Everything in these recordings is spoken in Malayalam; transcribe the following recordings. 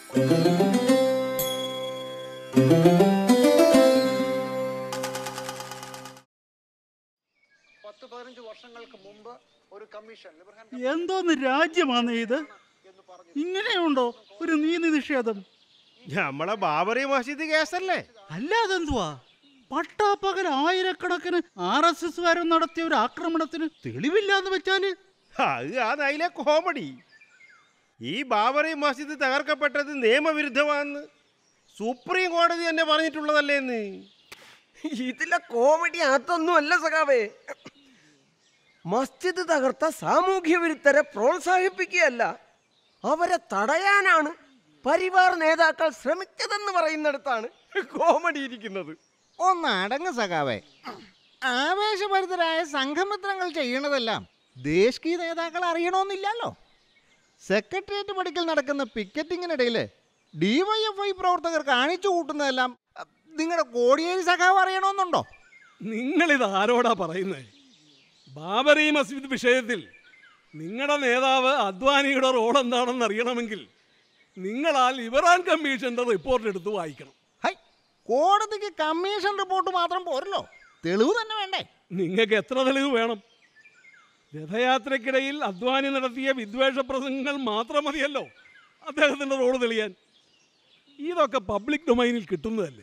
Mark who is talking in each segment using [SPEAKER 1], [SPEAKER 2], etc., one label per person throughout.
[SPEAKER 1] പത്ത് പതിനഞ്ച് വർഷങ്ങൾക്ക് മുമ്പ് ഒരു കമ്മീഷൻ ലിബർഹാൻ
[SPEAKER 2] എന്തോന്ന് രാജ്യമാണ് ഇത് ഇങ്ങനെയുണ്ടോ ഒരു നീതി നിഷേധം
[SPEAKER 3] നമ്മളെ ബാബറി മസ്ജിദ് കേസല്ലേ
[SPEAKER 2] അല്ലാതെന്തുവാ പട്ടാപ്പകൽ ആയിരക്കണക്കിന് ആർ എസ് എസ് നടത്തിയ ഒരു ആക്രമണത്തിന് തെളിവില്ലാന്ന് വെച്ചാല്
[SPEAKER 3] അത് ആ അതിലെ കോമഡി ഈ ബാബറി മസ്ജിദ് തകർക്കപ്പെട്ടത് നിയമവിരുദ്ധമാണെന്ന് സുപ്രീം കോടതി തന്നെ പറഞ്ഞിട്ടുള്ളതല്ലേന്ന്
[SPEAKER 4] ഇതിലെ കോമഡി അതൊന്നുമല്ല സഖാവേ മസ്ജിദ് തകർത്ത സാമൂഹ്യ വിരുദ്ധരെ പ്രോത്സാഹിപ്പിക്കുകയല്ല അവരെ തടയാനാണ് പരിവാർ നേതാക്കൾ ശ്രമിച്ചതെന്ന് പറയുന്നിടത്താണ് കോമഡി ഇരിക്കുന്നത്
[SPEAKER 5] ഒന്ന് അടങ്ങ് സഖാവേ ആവേശഭരിതരായ സംഘമിത്രങ്ങൾ ചെയ്യണതെല്ലാം ദേശീയ നേതാക്കൾ അറിയണമെന്നില്ലല്ലോ സെക്രട്ടേറിയറ്റ് പടിക്കൽ നടക്കുന്ന പിക്കറ്റിങ്ങിനിടയിൽ ഡിവൈഎഫ്ഐ പ്രവർത്തകർ കാണിച്ചു കൂട്ടുന്നതെല്ലാം നിങ്ങളുടെ കോടിയേരി സഖാവ് അറിയണമെന്നുണ്ടോ
[SPEAKER 6] നിങ്ങളിത് ആരോടാ പറയുന്നത് ബാബറി മസ്ജിദ് വിഷയത്തിൽ നിങ്ങളുടെ നേതാവ് അദ്വാനിയുടെ റോൾ എന്താണെന്ന് അറിയണമെങ്കിൽ നിങ്ങൾ ആ ലിബറാൻ കമ്മീഷന്റെ റിപ്പോർട്ട് എടുത്ത് വായിക്കണം
[SPEAKER 5] ഹൈ കോടതിക്ക് കമ്മീഷൻ റിപ്പോർട്ട് മാത്രം പോരല്ലോ തെളിവ് തന്നെ വേണ്ടേ
[SPEAKER 6] നിങ്ങൾക്ക് എത്ര തെളിവ് വേണം രഥയാത്രയ്ക്കിടയിൽ അദ്വാനി നടത്തിയ വിദ്വേഷ പ്രസംഗങ്ങൾ മാത്രം മതിയല്ലോ അദ്ദേഹത്തിൻ്റെ റോള് തെളിയാൻ ഇതൊക്കെ പബ്ലിക് ഡൊമൈനിൽ കിട്ടുന്നതല്ലേ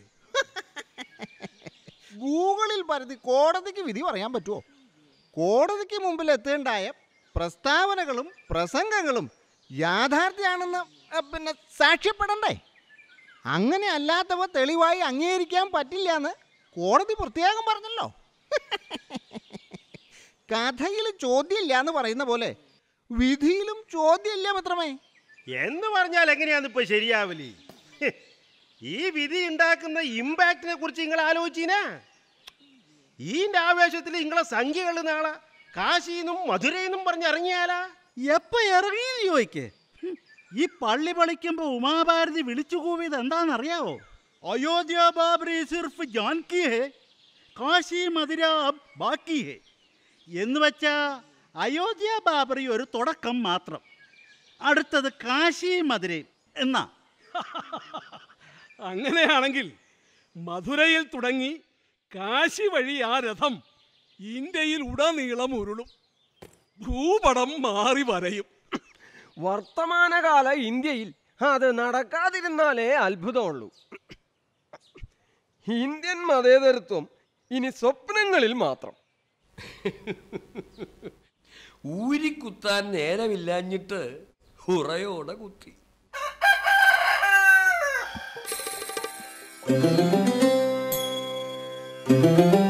[SPEAKER 5] ഗൂഗിളിൽ പരതി കോടതിക്ക് വിധി പറയാൻ പറ്റുമോ കോടതിക്ക് മുമ്പിൽ എത്തേണ്ടായ പ്രസ്താവനകളും പ്രസംഗങ്ങളും യാഥാർത്ഥ്യമാണെന്ന് അ, പിന്നെ സാക്ഷ്യപ്പെടണ്ടേ അങ്ങനെ അല്ലാത്തവ തെളിവായി അംഗീകരിക്കാൻ പറ്റില്ല എന്ന് കോടതി പ്രത്യേകം പറഞ്ഞല്ലോ കഥയിൽ ചോദ്യമില്ല എന്ന് പറയുന്ന പോലെ വിധിയിലും ചോദ്യമില്ല മിത്രമേ
[SPEAKER 3] എന്ന് പറഞ്ഞാൽ എങ്ങനെയാന്ന് ഇപ്പൊ ശരിയാവലി ഹ്, ഈ വിധി ഉണ്ടാക്കുന്ന ഇമ്പാക്റ്റിനെ കുറിച്ച് നിങ്ങൾ ആലോചിച്ചിനാ ഈന്റെ ആവേശത്തിൽ നിങ്ങളെ സംഖ്യകൾ നാളെ കാശിന്നും മധുരയിന്നും പറഞ്ഞ് ഇറങ്ങിയാലാ
[SPEAKER 2] എപ്പോ ഇറങ്ങിയെന്ന് ചോദിക്കേ ഹും, ഈ പള്ളി പളിക്കുമ്പോ ഉമാഭാരതി വിളിച്ചു കൂവിയത് എന്താണെന്നറിയാവോ അയോധ്യ ബാബറി സിർഫ് ജാൻകി ഹേ കാശി മധുര അബ് ബാക്കി ഹേ എന്ന് വെച്ചാ അയോധ്യ ബാബറി ഒരു തുടക്കം മാത്രം അടുത്തത് കാശി മധുരയും എന്നാ
[SPEAKER 6] അങ്ങനെയാണെങ്കിൽ മധുരയിൽ തുടങ്ങി കാശി വഴി ആ രഥം ഇന്ത്യയിൽ ഉടനീളം ഉരുളും ഭൂപടം മാറി വരയും
[SPEAKER 4] വർത്തമാനകാല ഇന്ത്യയിൽ അത് നടക്കാതിരുന്നാലേ അത്ഭുതമുള്ളൂ ഇന്ത്യൻ മതേതരത്വം ഇനി സ്വപ്നങ്ങളിൽ മാത്രം
[SPEAKER 7] ഊരിക്കുത്താൻ നേരമില്ലാഞ്ഞിട്ട് ഉറയോടെ കുത്തി
[SPEAKER 1] ലിബർഹാൻ